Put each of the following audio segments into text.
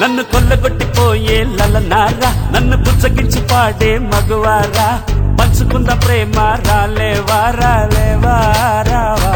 నన్ను కొల్లగొట్టిపోయే లలనారా నన్ను పుచ్చగించి పాడే మగువారా పంచుకున్న ప్రేమ రాలేవా రాలేవా రావా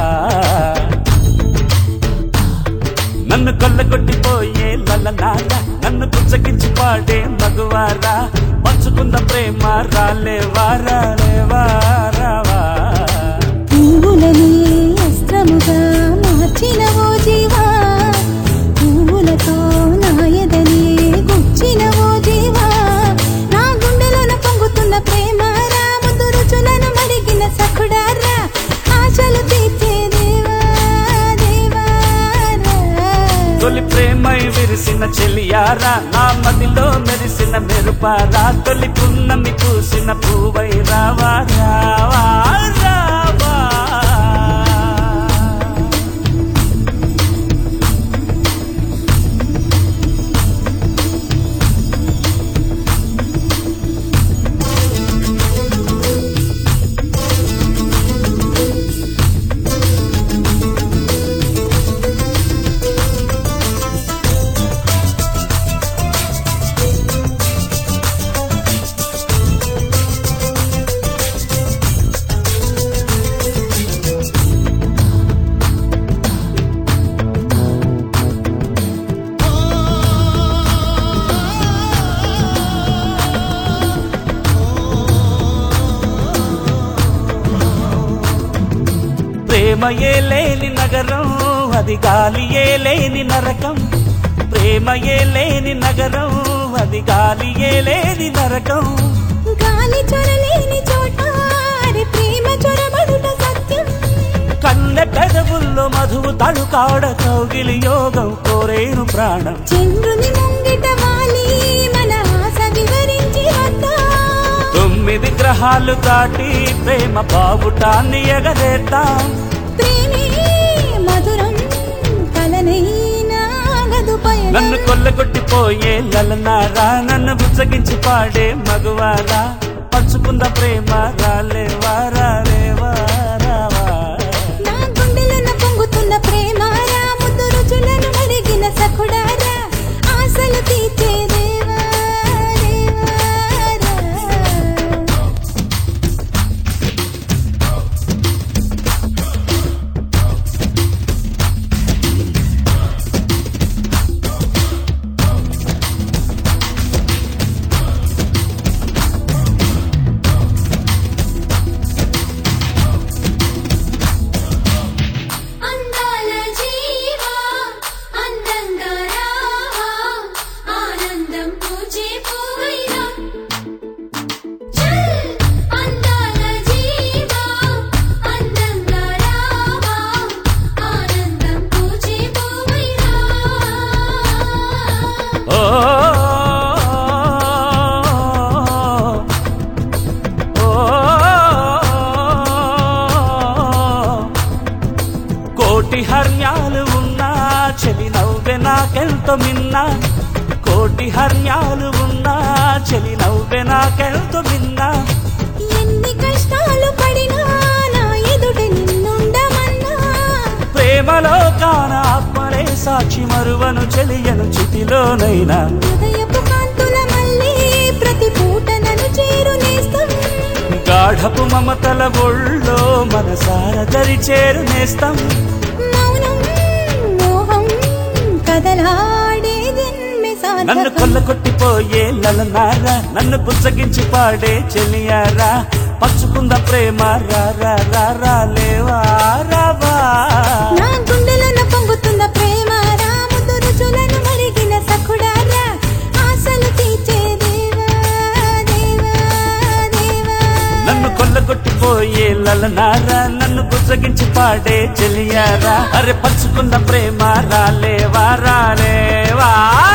నన్ను కొల్లగొట్టిపోయే లలనారా నన్ను పుచ్చగించి పాడే మగువారా పంచుకున్న ప్రేమ రాలేవా రాలేవా రావా పువ్వులని అస్త్రముగా మార్చిన ఓ జీవా పువ్వులతో నాయదని గుచ్చిన ఓ జీవా నా గుండెలోన పొంగుతున్న ప్రేమ రా ముందు రుచులను మరిగిన సఖుడారా ఆశలు తీర్చే దేవా దేవా రా. తొలి ప్రేమై విరిసిన చెలియారా నా మదిలో మెరిసిన మెరుపారా తొలి పున్నమి పూసిన పూవై రావా రావా రావా ప్రేమయే లేని నగరం అది గాలియే లేని నరకం ప్రేమయే లేని నగరం అది గాలియే లేని నరకం గాలి చొరలేని చోట అరే ప్రేమ చొరబడుట సత్యం కన్నె పెదవుల్లో మధువు తడుకాడ కౌగిలి యోగం కోరేను ప్రాణం చంద్రుని ముంగిట వాలి మన ఆశ వివరించి వద్దా తొమ్మిది గ్రహాలు దాటి ప్రేమ బావుటాన్ని ఎగరేద్దాం ప్రేమే మధురం కలనైనా గదు పయనం నన్ను కొల్లగొట్టిపోయే లలనారా నన్ను బుచ్చగించి పాడే మగువారా పంచుకుంద ప్రేమ రాలేవా రాలేవా రావా నా గుండెలోన పొంగుతున్న ప్రేమ రా ముద్దు రుచులను మరిగిన సఖుడారా ఆశలు తీర్చే దేవా దేవా రా. అందాల జీవా అందంగా రావా ఆనందం పూచే పూవైరా చల్ అందాల జీవా అందంగా రావా ఆనందం పూచే పూవైరా ఓ ఓ కోటి హర్యాలు ఉన్నా చెలి నవ్వె నాకెంతో మిన్నా కోటి హర్యాలు ఉన్నా చెలి నవ్వె నాకెంతో మిన్నా ఎన్ని కష్టాలు పడినా నా ఎదుట నిన్నుండమన్నా ప్రేమలో కాన ఆత్మలే సాక్షి మరువను చెలియను చితిలోనైనా హృదయపు కాంతుల మళ్ళీ ప్రతి పూట నన్ను చేరునేస్తాం గాఢపు మమతల ఒళ్ళో మనసార దరి చేరునేస్తాం మౌనం మోహం కదలాడే జన్మె నన్ను సాధకం కొల్లగొట్టిపోయే లలనారా నన్ను పుచ్చగించి పాడే చెలియారా పంచుకుంద ప్రేమ రా రా రా రా లేవా రావా నా గుండెలోన పొంగుతున్న ప్రేమ రా ముద్దు రుచులను మరిగిన సఖుడారా ఆశలు తీర్చే దేవా దేవా దేవా నన్ను కొల్లగొట్టిపోయే లలనారా నన్ను పుచ్చగించి పాడే చెలియారా అరే పంచుకున్న ప్రేమ రాలేవా రాలేవా